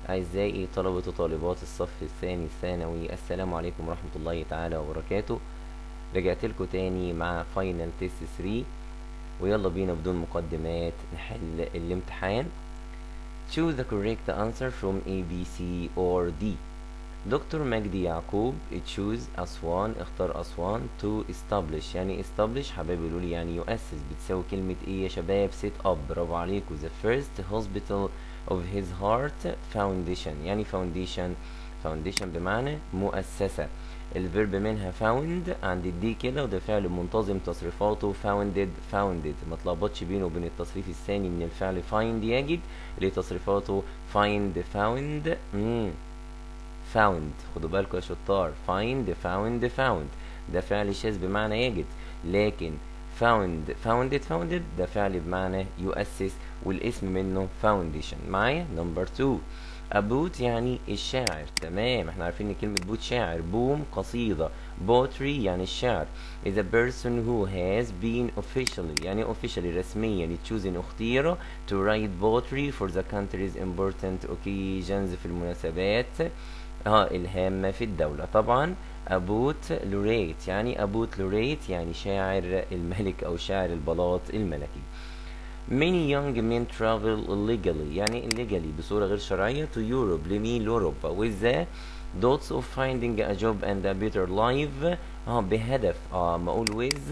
أعزائي طلبة وطالبات الصف الثاني الثانوي السلام عليكم ورحمة الله تعالى وبركاته رجعت لكم تاني مع فاينل تيست 3 ويلا بينا بدون مقدمات نحل الامتحان choose the correct answer from A, B, C or D دكتور مجدي يعقوب choose أسوان اختار أسوان to establish يعني establish حبايبي يقولوا لي يعني يؤسس بتساوي كلمة ايه يا شباب set up برافو عليكم the first hospital of his heart foundation يعني foundation foundation بمعنى مؤسسة الفيرب منها found عند الدي كده وده فعل منتظم تصريفاته founded founded ما تلخبطش بينه وبين التصريف الثاني من الفعل find يجد اللي تصريفاته find found مم. found خدوا بالكم يا شطار find found found ده فعل شاذ بمعنى يجد لكن found founded founded ده فعل بمعنى يؤسس والاسم منه foundation معايا نمبر 2 أبوت يعني الشاعر تمام احنا عارفين ان كلمة بوت شاعر بوم قصيدة poetry يعني الشعر is a person who has been officially يعني officially رسميا chosen اختير to write poetry for the country's important occasions في المناسبات اه الهامة في الدولة طبعا أبوت لوريت يعني أبوت لوريت يعني شاعر الملك أو شاعر البلاط الملكي Many young men travel illegally يعني illegally بصورة غير شرعية to Europe لمين لأوروبا with the dots of finding a job and a better life اه بهدف اه ما أقول with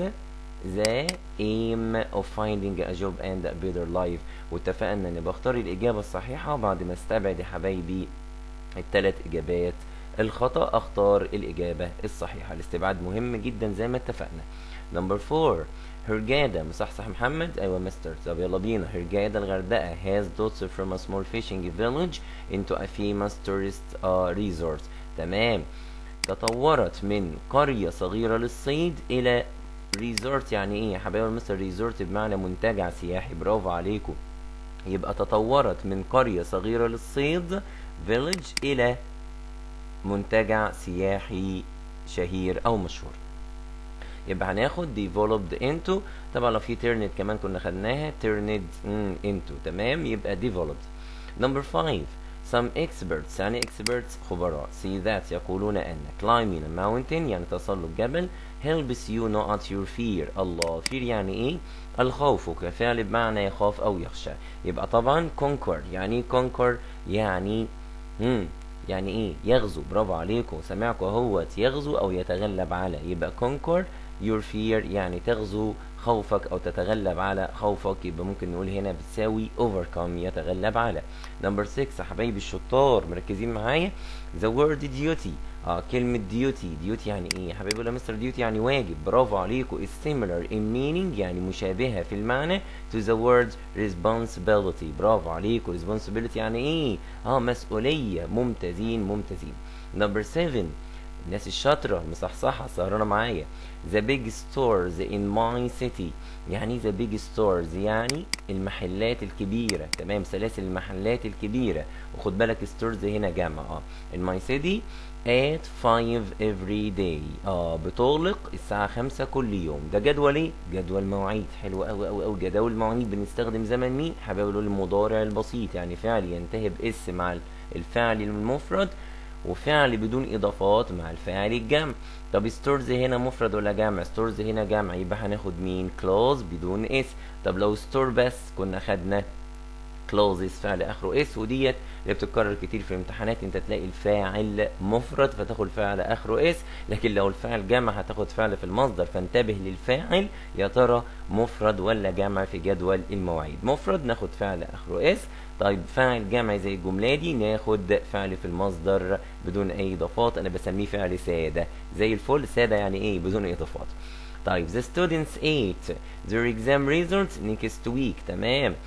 the aim of finding a job and a better life واتفقنا إني بختار الإجابة الصحيحة بعد ما استبعد يا حبايبي الثلاث إجابات الخطأ أختار الإجابة الصحيحة الاستبعاد مهم جدا زي ما اتفقنا نمبر 4 هرجادة مصحصح محمد أيوة مستر طب يلا بينا هرجادة الغردقة has dots from a small fishing village into a famous tourist uh, resort تمام تطورت من قرية صغيرة للصيد إلى ريزورت يعني إيه يا حبايبي مستر ريزورت بمعنى منتجع سياحي برافو عليكم يبقى تطورت من قرية صغيرة للصيد village إلى منتجع سياحي شهير أو مشهور يبقى هناخد developed into طبعا لو في turned كمان كنا خدناها turned into تمام يبقى developed number 5 some experts يعني experts خبراء see that يقولون أن climbing a mountain يعني تسلق جبل helps you not your fear الله fear يعني ايه الخوف كفعل بمعنى يخاف أو يخشى يبقى طبعا conquer يعني conquer يعني مم. يعني ايه يغزو برافو عليكم سمعكم اهوت يغزو او يتغلب على يبقى conquer your fear يعني تغزو خوفك او تتغلب على خوفك يبقى ممكن نقول هنا بتساوي overcome يتغلب على نمبر 6 حبايبي الشطار مركزين معايا the word duty اه كلمة duty duty يعني ايه يا حبايبي ولا مستر duty يعني واجب برافو عليكم is similar in meaning يعني مشابهة في المعنى to the word responsibility برافو عليكم responsibility يعني ايه اه مسؤولية ممتازين ممتازين نمبر 7 الناس الشاطرة مصحصحة سهرانة معايا the big stores in my city يعني the big stores يعني المحلات الكبيرة تمام سلاسل المحلات الكبيرة وخد بالك stores هنا جمع اه in my city at 5 every day اه بتغلق الساعة 5 كل يوم ده جدول ايه؟ جدول مواعيد حلو قوي قوي قوي جداول المواعيد بنستخدم زمن مين؟ حبايبي نقول المضارع البسيط يعني فعل ينتهي باس مع الفعل المفرد وفعل بدون اضافات مع الفاعل الجمع طب ستورز هنا مفرد ولا جمع ستورز هنا جمع يبقى هناخد مين كلوز بدون اس طب لو ستور بس كنا خدنا كلوزز فعل اخره اس وديت اللي بتتكرر كتير في الامتحانات انت تلاقي الفاعل مفرد فتاخد فعل اخره اس لكن لو الفعل جمع هتاخد فعل في المصدر فانتبه للفاعل يا ترى مفرد ولا جمع في جدول المواعيد مفرد ناخد فعل اخره اس طيب فاعل جمع زي الجملة دي ناخد فعل في المصدر بدون اي اضافات انا بسميه فعل سادة زي الفل سادة يعني ايه بدون اضافات طيب the students ate their exam results next week تمام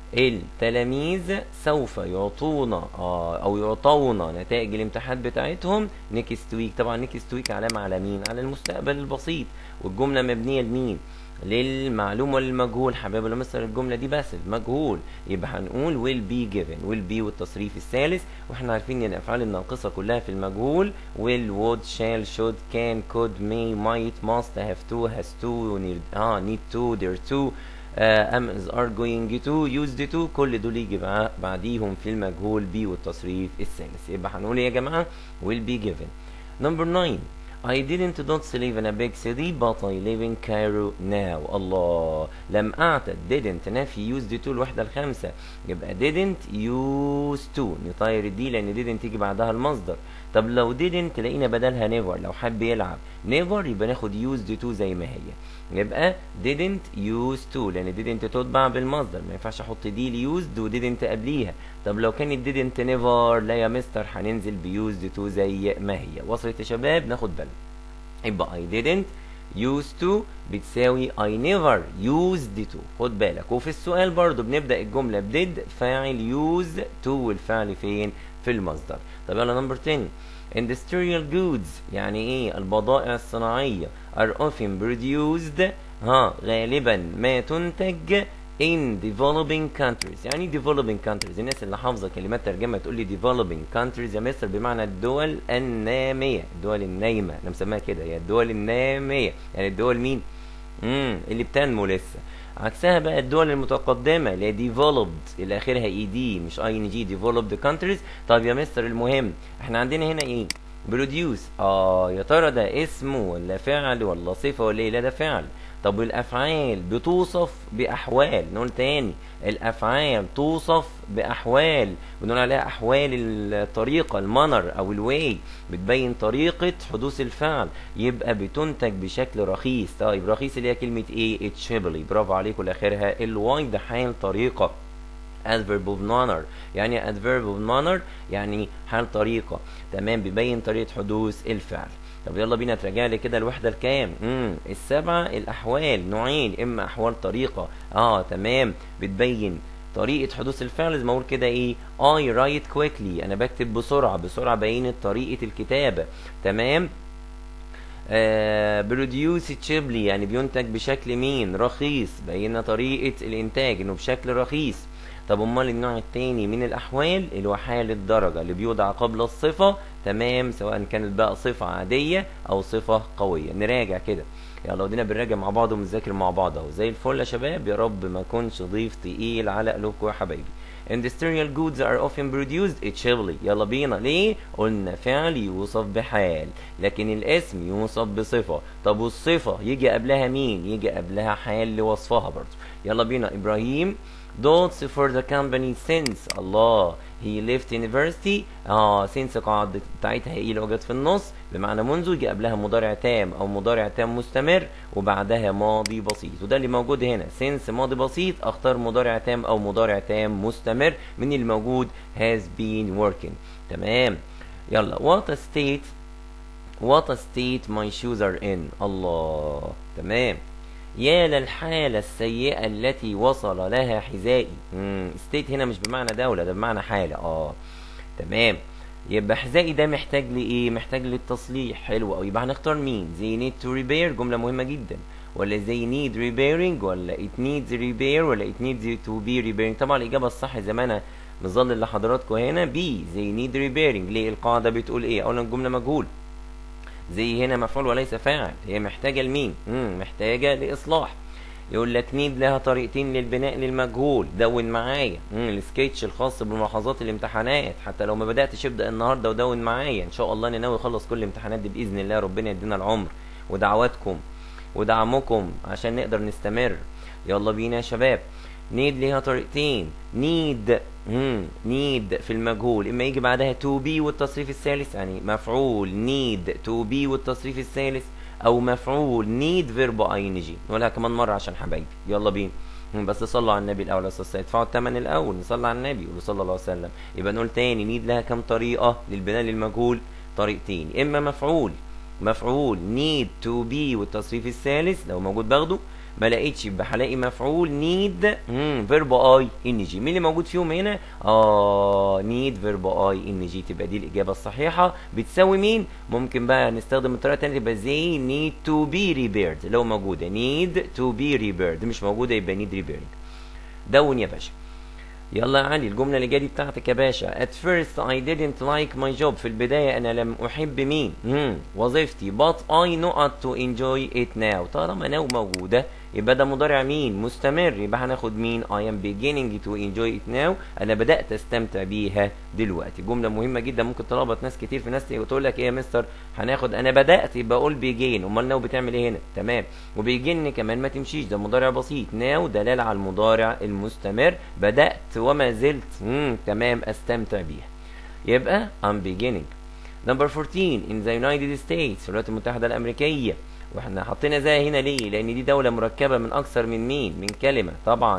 التلاميذ سوف يعطونا آه او يعطونا نتائج الامتحانات بتاعتهم نيكست ويك طبعا نيكست ويك علامه على مين على المستقبل البسيط والجمله مبنيه لمين للمعلوم وللمجهول حبايبي ولا مستر الجمله دي بس مجهول يبقى هنقول will be given will be والتصريف الثالث واحنا عارفين ان الافعال الناقصه كلها في المجهول will would shall should can could may might must have to has to need اه need to dare to آه am is are going to used to كل دول يجي بع- بعديهم في المجهول be والتصريف الثالث يبقى هنقول إيه يا جماعة will be given number 9 I didn't don't live in a big city but I live in Cairo now الله لم أعتد didn't نفي used to الوحدة الخامسة يبقى didn't used to نطير دي لأن didn't تيجي بعدها المصدر طب لو didn't لقينا بدلها never لو حب يلعب never يبقى ناخد used to زي ما هي يبقى didn't used to لأن didn't تتبع بالمصدر ما ينفعش أحط دي ل used و didn't قبليها طب لو كانت didn't never لا يا مستر هننزل ب used to زي ما هي وصلت يا شباب ناخد بالنا يبقى I didn't used to بتساوي I never used to خد بالك وفي السؤال برضو بنبدأ الجملة بديد فاعل use to والفعل فين في المصدر طب يلا نمبر 10 industrial goods يعني ايه البضائع الصناعية are often produced ها غالبا ما تنتج in developing countries يعني developing countries الناس اللي حافظه كلمات ترجمه تقول لي developing countries يا مصر بمعنى الدول الناميه الدول النايمه انا مسميها كده هي الدول الناميه يعني الدول مين امم اللي بتنمو لسه عكسها بقى الدول المتقدمه اللي هي developed اللي اخرها اي دي مش اي ان جي developed countries طب يا مستر المهم احنا عندنا هنا ايه بروديوس اه يا ترى ده اسم ولا فعل ولا صفه ولا ايه لا ده فعل طب والافعال بتوصف باحوال نقول تاني الافعال توصف باحوال بنقول عليها احوال الطريقه المنر او الواي بتبين طريقه حدوث الفعل يبقى بتنتج بشكل رخيص طيب رخيص اللي هي كلمه ايه اتشيبلي برافو عليكم لاخرها الواي ده حال طريقه adverb of manner يعني adverb of manner يعني حال طريقة تمام بيبين طريقة حدوث الفعل طب يلا بينا تراجع لي كده الوحدة الكام امم السبعة الأحوال نوعين إما أحوال طريقة اه تمام بتبين طريقة حدوث الفعل زي ما اقول كده ايه I write quickly انا بكتب بسرعة بسرعة بينت طريقة الكتابة تمام بروديوس تشيبلي يعني بينتج بشكل مين رخيص بينا طريقة الانتاج انه بشكل رخيص طب امال النوع التاني من الاحوال اللي هو حال الدرجة اللي بيوضع قبل الصفة تمام سواء كانت بقى صفة عادية او صفة قوية نراجع كده يلا ودينا بنراجع مع بعض وبنذاكر مع بعض اهو زي الفل يا شباب يا رب ما اكونش ضيف تقيل على قلوبكم يا حبايبي Industrial goods are often produced cheaply يلا بينا ليه؟ قلنا فعل يوصف بحال لكن الاسم يوصف بصفة طب والصفة يجي قبلها مين؟ يجي قبلها حال لوصفها برضه يلا بينا إبراهيم Dots for the company since الله he left university اه since قاعدة بتاعتها ايه لو جت في النص بمعنى منذ يجي قبلها مضارع تام او مضارع تام مستمر وبعدها ماضي بسيط وده اللي موجود هنا since ماضي بسيط اختار مضارع تام او مضارع تام مستمر من اللي موجود has been working تمام يلا what a state what a state my shoes are in الله تمام يا للحالة السيئة التي وصل لها حذائي ستيت هنا مش بمعنى دولة ده بمعنى حالة اه تمام يبقى حذائي ده محتاج لإيه؟ محتاج للتصليح حلو أوي يبقى هنختار مين؟ زي need to repair جملة مهمة جدا ولا زي need repairing ولا it needs repair ولا it needs to be repairing طبعا الإجابة الصح زي ما أنا مظلل لحضراتكم هنا بي زي need repairing ليه القاعدة بتقول إيه؟ أولا الجملة مجهول زي هنا مفعول وليس فاعل هي محتاجة لمين؟ مم محتاجة لإصلاح يقول لك نيد لها طريقتين للبناء للمجهول دون معايا السكتش الخاص بملاحظات الامتحانات حتى لو ما بداتش ابدا النهارده ودون معايا ان شاء الله انا ناوي اخلص كل الامتحانات دي باذن الله ربنا يدينا العمر ودعواتكم ودعمكم عشان نقدر نستمر يلا بينا يا شباب نيد ليها طريقتين نيد نيد في المجهول اما يجي بعدها تو بي والتصريف الثالث يعني مفعول نيد تو بي والتصريف الثالث او مفعول نيد فيرب اي ان جي نقولها كمان مره عشان حبايبي يلا بينا بس صلوا على النبي الاول اساس ادفعوا الثمن الاول نصلي على النبي صلى الله عليه وسلم يبقى نقول تاني نيد لها كم طريقه للبناء للمجهول طريقتين اما مفعول مفعول نيد تو بي والتصريف الثالث لو موجود باخده ما لقيتش يبقى هلاقي مفعول نيد فيرب اي ان جي مين اللي موجود فيهم هنا اه نيد فيرب اي ان جي تبقى دي الاجابه الصحيحه بتساوي مين ممكن بقى نستخدم الطريقه الثانيه تبقى زي نيد تو بي ريبيرد لو موجوده نيد تو بي ريبيرد مش موجوده يبقى نيد ريبيرد دون يا باشا يلا يا علي الجملة اللي جاية بتاعتك يا باشا At first I didn't like my job في البداية أنا لم أحب مين؟ مم. وظيفتي but I know to enjoy it now طالما now موجودة يبقى ده مضارع مين مستمر يبقى هناخد مين I am beginning to enjoy it now انا بدات استمتع بيها دلوقتي جمله مهمه جدا ممكن تلخبط ناس كتير في ناس تقول لك ايه يا مستر هناخد انا بدات يبقى اقول بيجين امال ناو بتعمل ايه هنا تمام وبيجن كمان ما تمشيش ده مضارع بسيط ناو دلاله على المضارع المستمر بدات وما زلت مم. تمام استمتع بيها يبقى I'm beginning نمبر 14 in the United States الولايات المتحدة الأمريكية واحنا حطينا زي هنا ليه؟ لأن دي دولة مركبة من أكثر من مين؟ من كلمة طبعا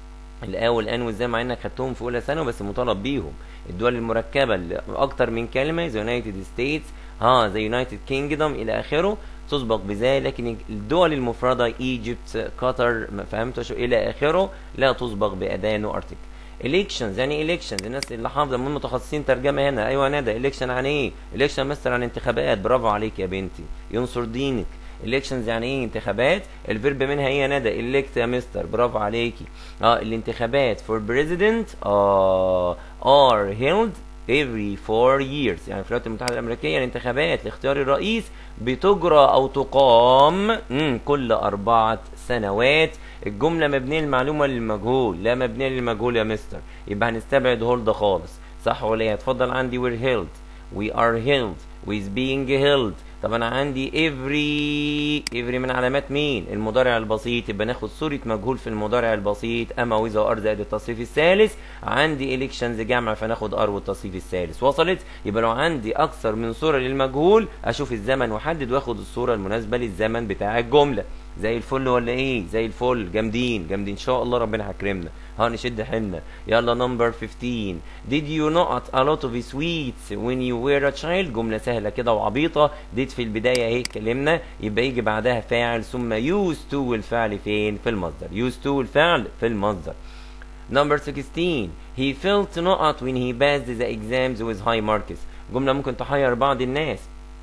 الآ والآن والزي مع إنك خدتهم في أولى ثانوي بس مطالب بيهم الدول المركبة اللي أكتر من كلمة زي United States ها زي United Kingdom إلى آخره تسبق بذلك لكن الدول المفردة ايجيبت قطر فهمتوا شو إلى آخره لا تسبق بأداة نو ارتكل elections يعني elections الناس اللي حافظه من متخصصين ترجمه هنا ايوه ندى election يعني ايه election مثلا عن انتخابات برافو عليك يا بنتي ينصر دينك elections يعني ايه انتخابات الفيرب منها ايه يا ندى elect يا مستر برافو عليكي اه الانتخابات for president آه are held every four years يعني في الولايات المتحدة الأمريكية الانتخابات لاختيار الرئيس بتجرى أو تقام مم، كل أربعة سنوات الجملة مبنية للمعلومة للمجهول لا مبنية للمجهول يا مستر يبقى هنستبعد هولد خالص صح ولا ايه اتفضل عندي we're held we are held with being held طب انا عندي every every من علامات مين المضارع البسيط يبقى ناخد صورة مجهول في المضارع البسيط اما واذا وار زائد التصريف الثالث عندي elections جمع فناخد ار والتصريف الثالث وصلت يبقى لو عندي اكثر من صورة للمجهول اشوف الزمن واحدد واخد الصورة المناسبة للزمن بتاع الجملة زي الفل ولا ايه زي الفل جامدين جامدين ان شاء الله ربنا هيكرمنا ها نشد حيلنا يلا نمبر 15 did you not a lot of sweets when you were a child جملة سهلة كده وعبيطة did في البداية اهي اتكلمنا يبقى يجي بعدها فاعل ثم used to والفعل فين في المصدر used to والفعل في المصدر Number 16 he felt not when he passed the exams with high marks جملة ممكن تحير بعض الناس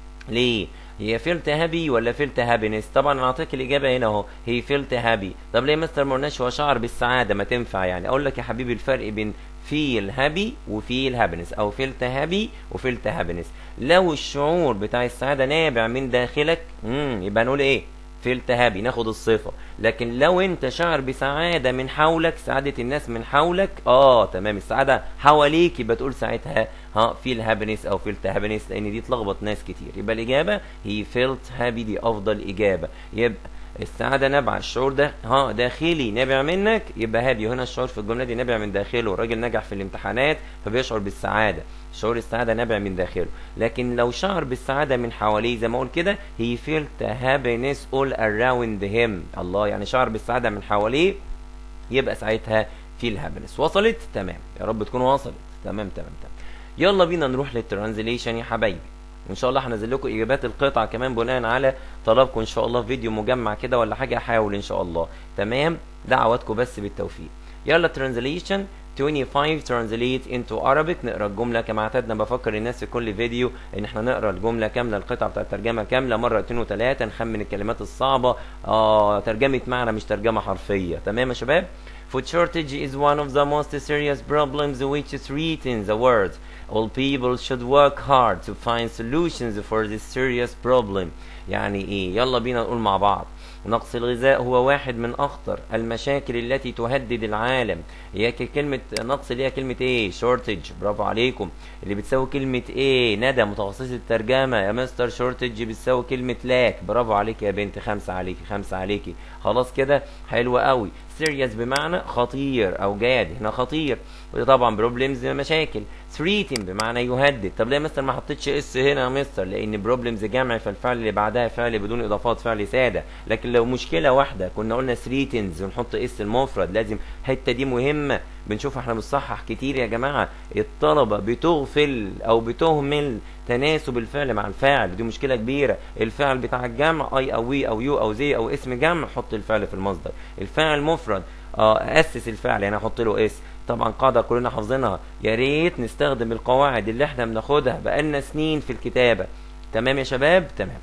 ليه هي فيلت هابي ولا فيلت هابينس طبعا انا اعطيك الاجابه هنا اهو هي فيلت هابي طب ليه مستر ما قلناش هو شعر بالسعاده ما تنفع يعني اقول لك يا حبيبي الفرق بين فيل هابي وفيل هابينس او فيلت هابي وفيلت هابينس لو الشعور بتاع السعاده نابع من داخلك امم يبقى نقول ايه فيلت هابي ناخد الصفه لكن لو انت شعر بسعاده من حولك سعاده الناس من حولك اه تمام السعاده حواليك يبقى تقول ساعتها ها فيل هابينس او فيلت هابينس لان دي تلخبط ناس كتير يبقى الاجابه هي فيلت هابي دي افضل اجابه يبقى السعاده نابعه الشعور ده ها داخلي نابع منك يبقى هابي هنا الشعور في الجمله دي نابع من داخله الراجل نجح في الامتحانات فبيشعر بالسعاده شعور السعاده نابع من داخله لكن لو شعر بالسعاده من حواليه زي ما اقول كده he felt happiness all around him الله يعني شعر بالسعاده من حواليه يبقى ساعتها feel happiness وصلت تمام يا رب تكون وصلت تمام تمام تمام يلا بينا نروح للترانزليشن يا حبايبي وان شاء الله هنزل لكم اجابات القطع كمان بناء على طلبكم ان شاء الله في فيديو مجمع كده ولا حاجه احاول ان شاء الله تمام دعواتكم بس بالتوفيق يلا ترانزليشن 25 translate into Arabic نقرا الجمله كما اعتدنا بفكر الناس في كل فيديو ان احنا نقرا الجمله كامله القطعه بتاعت الترجمه كامله مرتين وثلاثه نخمن الكلمات الصعبه اه ترجمه معنى مش ترجمه حرفيه تمام يا شباب Food shortage is one of the most serious problems which threatens the world. All people should work hard to find solutions for this serious problem. يعني ايه؟ يلا بينا نقول مع بعض. نقص الغذاء هو واحد من اخطر المشاكل التي تهدد العالم هي كلمة نقص اللي هي كلمة ايه شورتج برافو عليكم اللي بتساوي كلمة ايه ندى متخصص الترجمة يا مستر شورتج بتساوي كلمة لاك برافو عليك يا بنت خمسة عليكي خمسة عليكي خلاص كده حلو قوي سيريس بمعنى خطير او جاد هنا خطير ودي طبعا بروبلمز مشاكل ثريتن بمعنى يهدد طب ليه مستر ما حطيتش اس هنا يا مستر لان بروبلمز جمع فالفعل اللي بعدها فعل بدون اضافات فعل ساده لكن لو مشكله واحده كنا قلنا ثريتنز ونحط اس المفرد لازم الحته دي مهمه بنشوف احنا بنصحح كتير يا جماعه الطلبه بتغفل او بتهمل تناسب الفعل مع الفاعل دي مشكله كبيره الفعل بتاع الجمع اي او وي او يو او زي او اسم جمع حط الفعل في المصدر الفاعل مفرد اه اسس الفعل يعني احط له اس طبعا قاعده كلنا حافظينها يا ريت نستخدم القواعد اللي احنا بناخدها بقالنا سنين في الكتابه تمام يا شباب تمام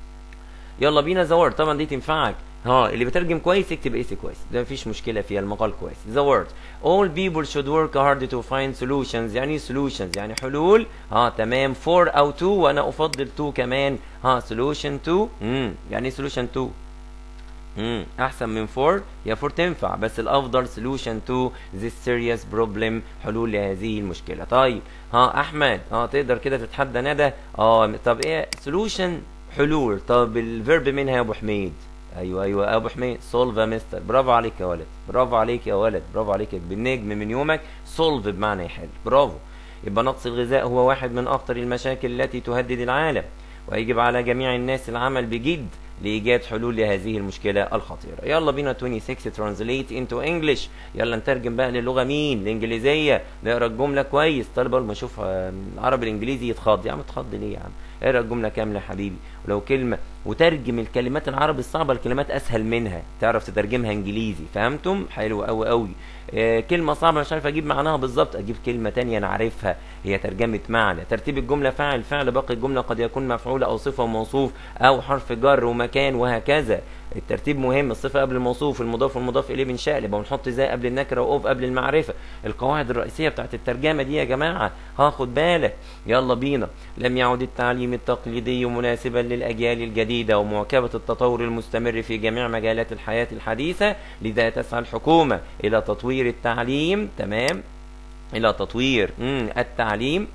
يلا بينا زور طبعا دي تنفعك ها اللي بترجم كويس يكتب اس كويس ده مفيش مشكله فيها المقال كويس the word all people should work hard to find solutions يعني solutions يعني حلول ها تمام for او to وانا افضل to كمان ها solution to امم يعني solution to امم احسن من فور يا فور تنفع بس الافضل solution to this serious problem حلول لهذه المشكله طيب ها احمد اه تقدر كده تتحدى ندى اه طب ايه solution حلول طب الفيرب منها يا ابو حميد ايوه ايوه يا ابو حميد سولف يا مستر برافو عليك يا ولد برافو عليك يا ولد برافو عليك بالنجم من يومك سولف بمعنى يحل برافو يبقى نقص الغذاء هو واحد من اخطر المشاكل التي تهدد العالم ويجب على جميع الناس العمل بجد لإيجاد حلول لهذه المشكلة الخطيرة يلا بينا 26 translate into English يلا نترجم بقى للغة مين الإنجليزية نقرا الجملة كويس طالب أول ما أشوف آه، العربي الإنجليزي يتخض يا عم تخض ليه يا عم اقرا الجملة كاملة يا حبيبي ولو كلمة وترجم الكلمات العربي الصعبة الكلمات أسهل منها تعرف تترجمها إنجليزي فهمتم حلو أوي أوي آه، كلمة صعبة مش عارف أجيب معناها بالظبط أجيب كلمة تانية أنا عارفها هي ترجمة معنى ترتيب الجملة فاعل فعل باقي الجملة قد يكون مفعول أو صفة وموصوف أو حرف جر ومكان وهكذا الترتيب مهم الصفة قبل الموصوف المضاف والمضاف إليه بنشقلب ونحط زي قبل النكرة وأوف قبل المعرفة القواعد الرئيسية بتاعت الترجمة دي يا جماعة هاخد بالك يلا بينا لم يعد التعليم التقليدي مناسبا للأجيال الجديدة ومواكبة التطور المستمر في جميع مجالات الحياة الحديثة لذا تسعى الحكومة إلى تطوير التعليم تمام إلى تطوير مم. التعليم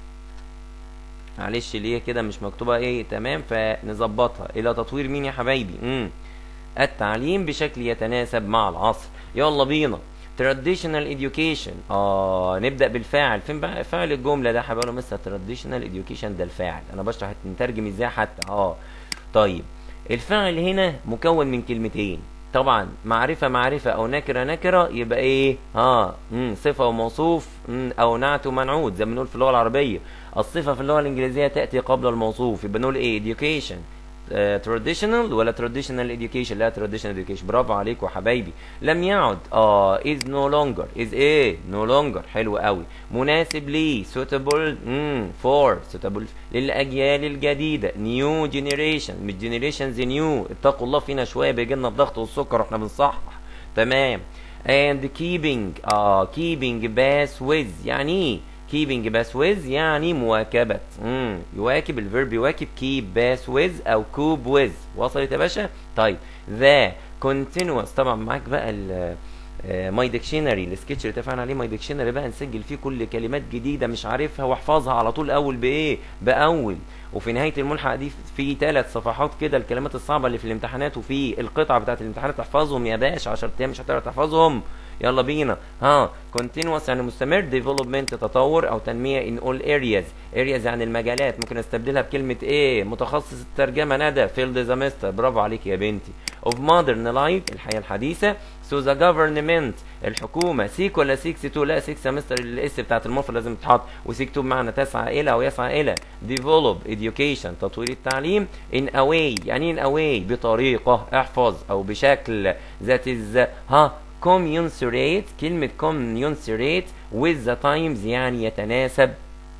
معلش ليه كده مش مكتوبة ايه تمام فنظبطها الى تطوير مين يا حبايبي مم. التعليم بشكل يتناسب مع العصر يلا بينا traditional education اه نبدا بالفاعل فين بقى فاعل الجمله ده حبايبي مستر traditional education ده الفاعل انا بشرح نترجم ازاي حتى اه طيب الفاعل هنا مكون من كلمتين طبعا معرفة معرفة أو نكرة نكرة يبقى إيه؟ اه مم. صفة وموصوف مم. أو نعت ومنعوت زي ما بنقول في اللغة العربية. الصفة في اللغة الإنجليزية تأتي قبل الموصوف يبقى نقول إيه؟ education تراديشنال ولا traditional education لا traditional education برافو عليكم يا حبايبي لم يعد اه is no longer is ايه no longer حلو قوي مناسب ليه suitable مم. for suitable للاجيال الجديده new generation مش generations new اتقوا الله فينا شويه بيجي لنا الضغط والسكر واحنا بنصحح تمام and keeping اه keeping pace with يعني ايه keeping pace with يعني مواكبة امم يواكب الفيرب يواكب keep pace with أو cope with وصلت يا باشا طيب the continuous طبعا معاك بقى ال ماي ديكشنري السكتش اللي اتفقنا عليه ماي ديكشنري بقى نسجل فيه كل كلمات جديده مش عارفها واحفظها على طول اول بايه باول وفي نهايه الملحق دي في ثلاث صفحات كده الكلمات الصعبه اللي في الامتحانات وفي القطعه بتاعت الامتحانات تحفظهم يا باشا 10 ايام مش هتعرف تحفظهم يلا بينا ها continuous يعني مستمر development تطور او تنميه in all areas areas يعني المجالات ممكن استبدلها بكلمه ايه متخصص الترجمه ندى field the master برافو عليك يا بنتي of modern life الحياه الحديثه so the government الحكومه سيك ولا سيكس تو لا سيكس يا مستر الاس بتاعت المفرد لازم تتحط وسيك تو بمعنى تسعى الى او يسعى الى develop education تطوير التعليم in a way يعني in a way بطريقه احفظ او بشكل that is ها commensurate كلمة commensurate with the times يعني يتناسب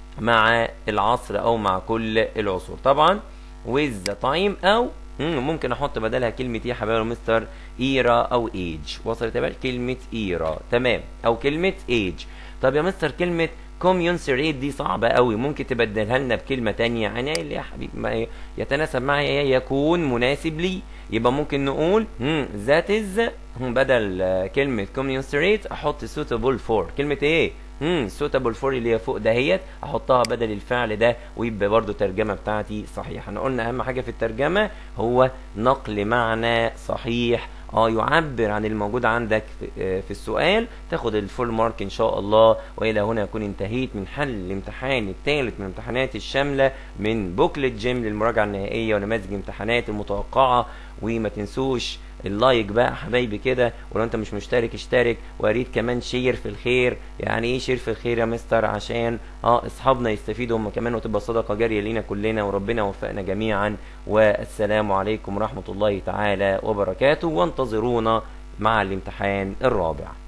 مع العصر أو مع كل العصور طبعا with the time أو ممكن أحط بدلها كلمة إيه يا حبايبي مستر إيرا أو age وصلت يا كلمة إيرا تمام أو كلمة age طب يا مستر كلمة commensurate دي صعبة قوي ممكن تبدلها لنا بكلمة تانية يعني اللي يا حبيبي ما يتناسب معي يكون مناسب لي يبقى ممكن نقول ذات از بدل كلمة commensurate احط suitable for كلمة ايه؟ امم suitable for اللي هي فوق دهيت احطها بدل الفعل ده ويبقى برضو الترجمة بتاعتي صحيحة احنا قلنا اهم حاجة في الترجمة هو نقل معنى صحيح اه يعبر عن الموجود عندك في السؤال تاخد الفول مارك ان شاء الله والى هنا اكون انتهيت من حل الامتحان الثالث من الامتحانات الشامله من بوكلت جيم للمراجعه النهائيه ونماذج الامتحانات المتوقعه وما تنسوش اللايك بقى حبايبي كده ولو انت مش مشترك اشترك واريد كمان شير في الخير يعني ايه شير في الخير يا مستر عشان اه اصحابنا يستفيدوا هم كمان وتبقى صدقه جاريه لينا كلنا وربنا يوفقنا جميعا والسلام عليكم ورحمه الله تعالى وبركاته وانتظرونا مع الامتحان الرابع